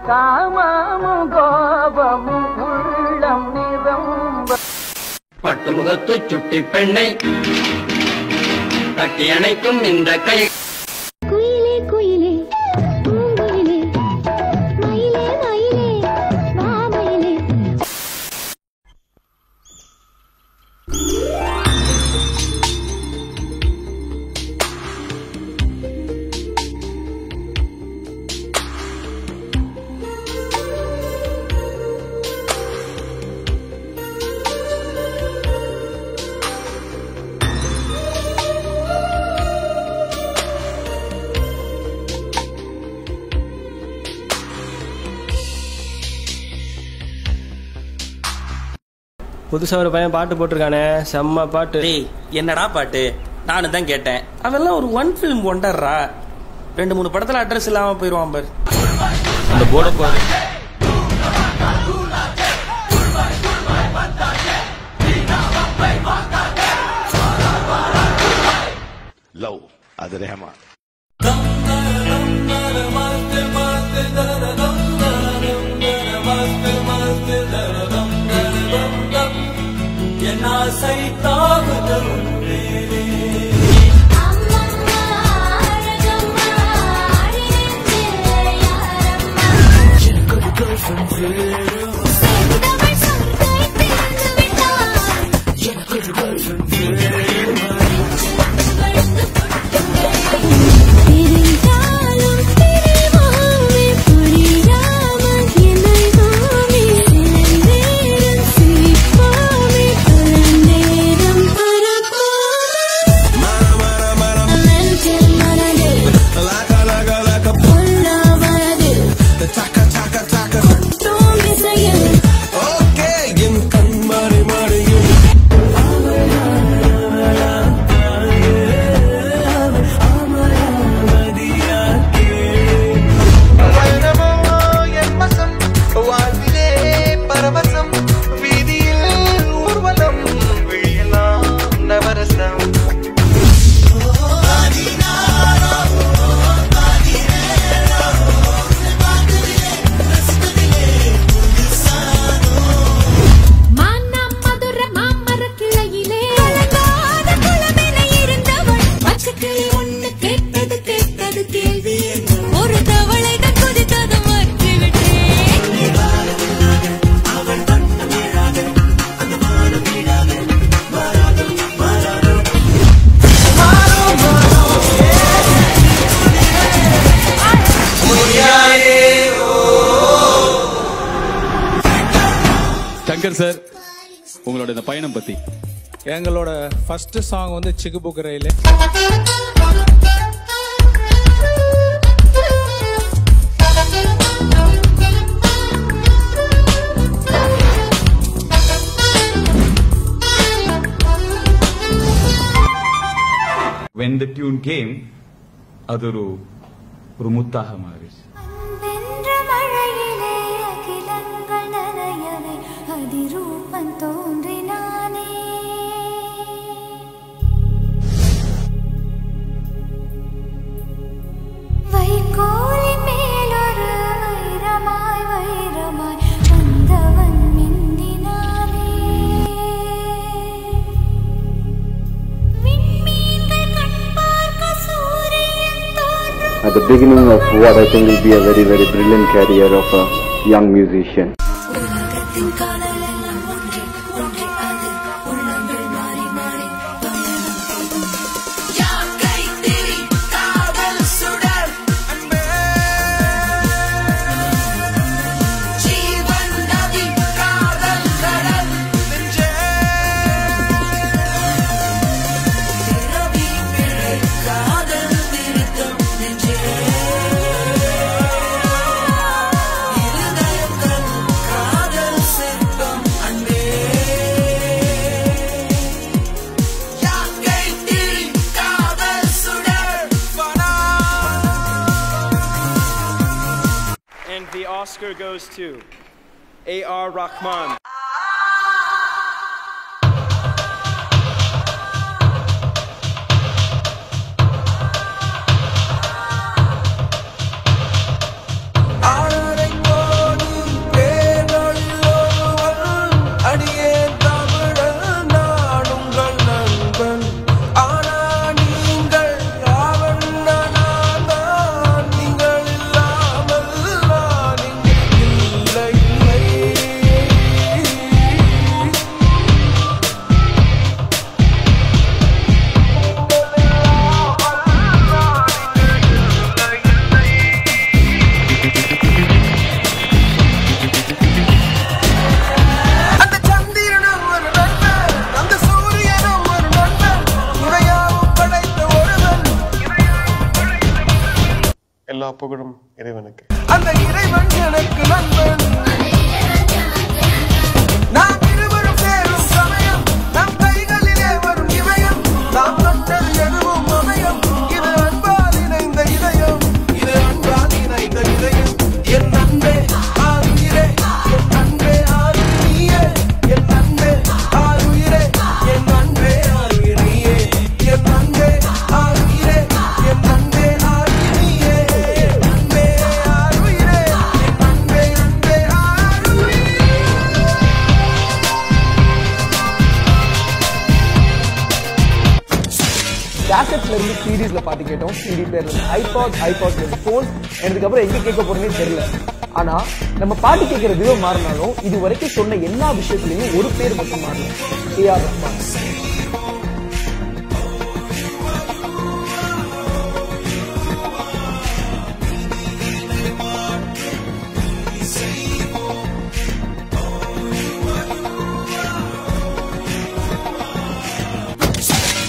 காமமும் கோபமும் உள்ளம் நிரம்ப பட்டுமுகத்து சுட்டி பெண்ணை கட்டி அணைக்கும் இந்த கை குயிலே குயிலே பூங்குயிலே மயிலே மயிலே மாமயிலே புதுசா ஒரு பையன் பாட்டு போட்டிருக்கானே செம்ம பாட்டு டேய் என்னடா பாட்டு நானும் தான் கேட்டேன் அவெல்லாம் ஒரு ஒன் ஃபிலிம் ஒண்டர்ரா ரெண்டு மூணு படத்துல அட்ரஸ் இல்லாம போயிருவான் பாரு அந்த போர்டை பாரு லவ் அது ரஹமான் அம்மம்மா அழகம்மா அழகே யாரம்மா செந்தமிழ் சொல்லை தெரிந்து விட்டார் தெரிந்தாலும் தெரிவாமே புரியாமல் என்னை நாமே சில நேரம் சிரிப்பாமே பல நேரம் பரப்பாமே நெஞ்சில் மனதில் கொள்ள வயதில் தோம் இசையில் வாழ்விலே பரவசம் வீதியில் ஊர்வலம் விழியலாம் நவரசம் மானாம் மதுர மாமர கிளையிலே கலங்காத குளமென இருந்தவள் பச்சைக்கிளி ஒண்ணு கேட்டது கேட்டது கேள்வி என்ன? ஒரு தவளைகள் குதித்தது மாற்றி விட்டேன் சங்கர் சார் உங்களோட இந்த பயணம் பத்தி எங்களோட ஃபர்ஸ்ட் சாங் வந்து சிகுபுக்கு ரயிலு வென் த டியூன் கேம் அது ஒரு ஒரு முத்தாக மாறிச்சு வென்ற மழையிலே அகிலங்கள் நனையவே அதிரூபம் தோன்றினானே வைகோலின் மேலொரு வைரமாய் வைரமாய் வந்தவன் மின்னினானே விண்மீன்கள் கண் பார்க்க சூரியன் தோன்றும் at the beginning of what I think will be a very, very brilliant career of a young musician. உலகத்தின் காதல் எல்லாம் ஒன்றே ஒன்றே அது உள்ளங்கள் மாறி மாறி பயணம் போகும் யாக்கை திரி காதல் சுடர் ஜீவன் நதி காதல் கடல் பிறவி பிழை காதல் திருத்தம் நெஞ்சே இருதயங்கள் காதல் சிற்பம் அன்பே யாக்கை திரி காதல் சுடர் And the Oscar goes to A.R. Rahman. ஆறரை புகழும் இறைவனுக்கு அந்த இறைவன் எனக்கு நண்பன் நாம் இருவரும் சேரும் சமயம் நம் கைகளிலே வரும் இமயம் நாம் தொட்டது எதுவும் அமையும் இது அன்பால் இணைந்த இதயம் இது அன்பால் இணைந்த இதயம் என் அன்பே ஆறுயிரே என் அன்பே ஆறு நீயே என் அன்பே ஆறுயிரே என் அன்பே ஆறுயிரே என் அன்பே ஆறுயிரே என் அன்பே ஆறுயிரே என் அன்பே ஆறுயிரே என் அன்பே அன்பே ஆறுயிரே கேசட்ல இருந்து சீரீஸ்ல பாட்டு கேட்டோம் சிடி பேர்ல இருந்து ஐபாட் ஐபாட்ல இருந்து போன் எனக்கு அப்புறம் எங்க கேட்க போறேன்னு தெரியல ஆனா நம்ம பாட்டு கேட்கிற விதம் மாறினாலும் இது வரைக்கும் சொன்ன எல்லா விஷயத்துலயும் ஒரு பேர் மட்டும் மாறல ஏஆர் ரஹ்மான்